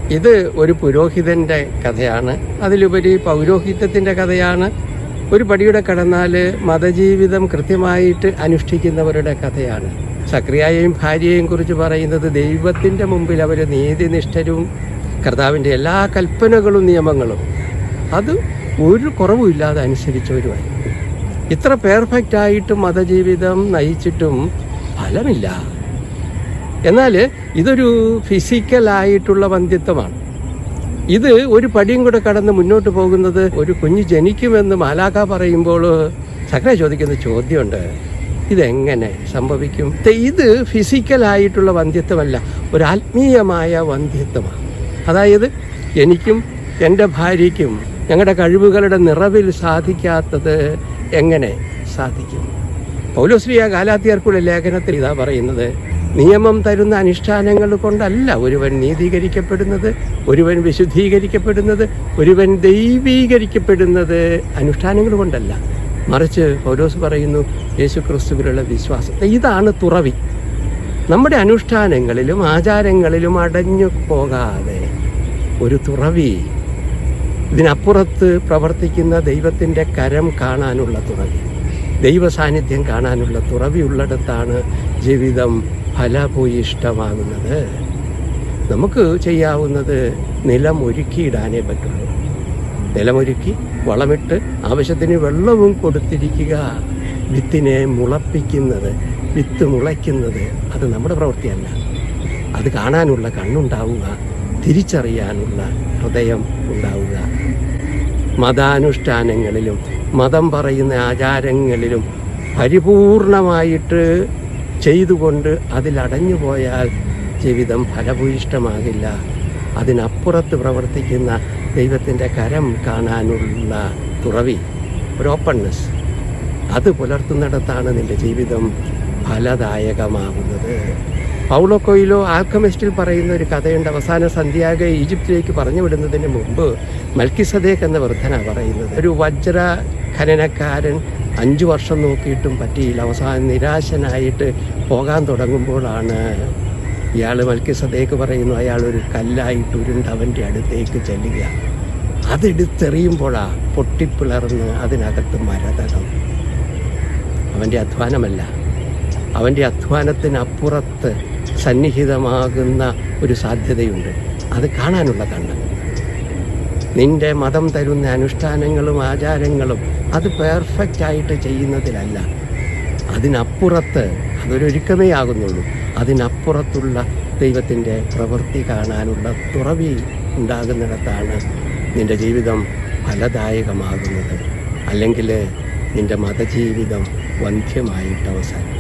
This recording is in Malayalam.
ഇത് ഒരു പുരോഹിതന്റെ കഥയാണ് അതിലുപരി പൗരോഹിത്യത്തിന്റെ കഥയാണ് ഒരു പടിയുടെ കടന്നാൽ മതജീവിതം കൃത്യമായിട്ട് അനുഷ്ഠിക്കുന്നവരുടെ കഥയാണ് സക്രിയായെയും ഭാര്യയെയും കുറിച്ച് പറയുന്നത് ദൈവത്തിന്റെ മുമ്പിൽ അവർ നീതിനിഷ്ഠരും കർത്താവിന്റെ എല്ലാ കൽപ്പനകളും നിയമങ്ങളും അത് ഒരു കുറവുമില്ലാതെ അനുസരിച്ചവരുമായി ഇത്ര പെർഫെക്റ്റ് ആയിട്ട് മതജീവിതം നയിച്ചിട്ടും ഫലമില്ല എന്നാൽ ഇതൊരു ഫിസിക്കലായിട്ടുള്ള വന്ധ്യത്വമാണ് ഇത് ഒരു പടിയും കൂടെ കടന്ന് മുന്നോട്ട് പോകുന്നത് ഒരു കുഞ്ഞ് ജനിക്കുമെന്ന് മാലാക പറയുമ്പോൾ സകല ചോദിക്കുന്ന ചോദ്യമുണ്ട് ഇതെങ്ങനെ സംഭവിക്കും ദേ ഇത് ഫിസിക്കലായിട്ടുള്ള വന്ധ്യത്വമല്ല ഒരു ആത്മീയമായ വന്ധ്യത്വമാണ് അതായത് എനിക്കും എൻ്റെ ഭാര്യയ്ക്കും ഞങ്ങളുടെ കഴിവുകളുടെ നിറവിൽ സാധിക്കാത്തത് എങ്ങനെ സാധിക്കും പൗലോശ്രീയ ഗാലാത്തിയർക്കുള്ള ലേഖനത്തിൽ ഇതാ പറയുന്നത് നിയമം തരുന്ന അനുഷ്ഠാനങ്ങൾ കൊണ്ടല്ല ഒരുവൻ നീതീകരിക്കപ്പെടുന്നത് ഒരുവൻ വിശുദ്ധീകരിക്കപ്പെടുന്നത് ഒരുവൻ ദൈവീകരിക്കപ്പെടുന്നത് അനുഷ്ഠാനങ്ങൾ കൊണ്ടല്ല മറിച്ച് പൗലോസ് പറയുന്നു യേശു ക്രിസ്തുവിലുള്ള വിശ്വാസം ഇതാണ് തുറവി നമ്മുടെ അനുഷ്ഠാനങ്ങളിലും ആചാരങ്ങളിലും അടഞ്ഞു പോകാതെ ഒരു തുറവി ഇതിനപ്പുറത്ത് പ്രവർത്തിക്കുന്ന ദൈവത്തിൻ്റെ കരം കാണാനുള്ള തുറവി ദൈവ സാന്നിധ്യം കാണാനുള്ള തുറവി ഉള്ളിടത്താണ് ജീവിതം ഫലഭൂയിഷ്ടമാകുന്നത് നമുക്ക് ചെയ്യാവുന്നത് നിലം ഒരുക്കിയിടാനേ പറ്റുള്ളൂ നിലമൊരുക്കി വളമിട്ട് ആവശ്യത്തിന് വെള്ളവും കൊടുത്തിരിക്കുക വിത്തിനെ മുളപ്പിക്കുന്നത് വിത്ത് മുളയ്ക്കുന്നത് അത് നമ്മുടെ പ്രവൃത്തിയല്ല അത് കാണാനുള്ള കണ്ണുണ്ടാവുക തിരിച്ചറിയാനുള്ള ഹൃദയം ഉണ്ടാവുക മതാനുഷ്ഠാനങ്ങളിലും മതം പറയുന്ന ആചാരങ്ങളിലും പരിപൂർണമായിട്ട് ചെയ്തുകൊണ്ട് അതിലടഞ്ഞു പോയാൽ ജീവിതം ഫലഭൂയിഷ്ടമാകില്ല അതിനപ്പുറത്ത് പ്രവർത്തിക്കുന്ന ദൈവത്തിൻ്റെ കരം കാണാനുള്ള തുറവി ഒരു ഓപ്പൺനെസ് അത് പുലർത്തുന്നിടത്താണ് നിന്റെ ജീവിതം ഫലദായകമാകുന്നത് പൗളോ കൊയിലോ ആൽക്കമിസ്റ്റിൽ പറയുന്ന ഒരു കഥയുണ്ട് അവസാന സന്ധ്യാഗ ഈജിപ്തിലേക്ക് പറഞ്ഞു വിടുന്നതിന് മുമ്പ് മൽക്കിസദേക്ക് എന്ന വൃദ്ധന പറയുന്നത് ഒരു വജ്ര ഖനനക്കാരൻ അഞ്ചു വർഷം നോക്കിയിട്ടും പറ്റിയില്ല അവസാനം നിരാശനായിട്ട് പോകാൻ തുടങ്ങുമ്പോഴാണ് ഇയാൾ മൽക്കിസദേക്ക് പറയുന്നു അയാൾ ഒരു കല്ലായിട്ട് ഉരുണ്ട് അവൻ്റെ അടുത്തേക്ക് ചെല്ലുക അതെടുത്തെറിയുമ്പോഴാ പൊട്ടിപ്പിളർന്ന് അതിനകത്ത് മരതകം അവൻ്റെ അധ്വാനമല്ല അവൻ്റെ അധ്വാനത്തിനപ്പുറത്ത് സന്നിഹിതമാകുന്ന ഒരു സാധ്യതയുണ്ട് അത് കാണാനുള്ള കണ്ണ് നിന്റെ മതം തരുന്ന അനുഷ്ഠാനങ്ങളും ആചാരങ്ങളും അത് പെർഫെക്റ്റ് ആയിട്ട് ചെയ്യുന്നതിലല്ല അതിനപ്പുറത്ത് അതൊരൊരുക്കമേ ആകുന്നുള്ളൂ അതിനപ്പുറത്തുള്ള ദൈവത്തിൻ്റെ പ്രവൃത്തി കാണാനുള്ള തുറവി ഉണ്ടാകുന്നിടത്താണ് നിന്റെ ജീവിതം ഫലദായകമാകുന്നത് അല്ലെങ്കിൽ നിന്റെ മതജീവിതം വന്ധ്യമായിട്ട് അവസാനിക്കും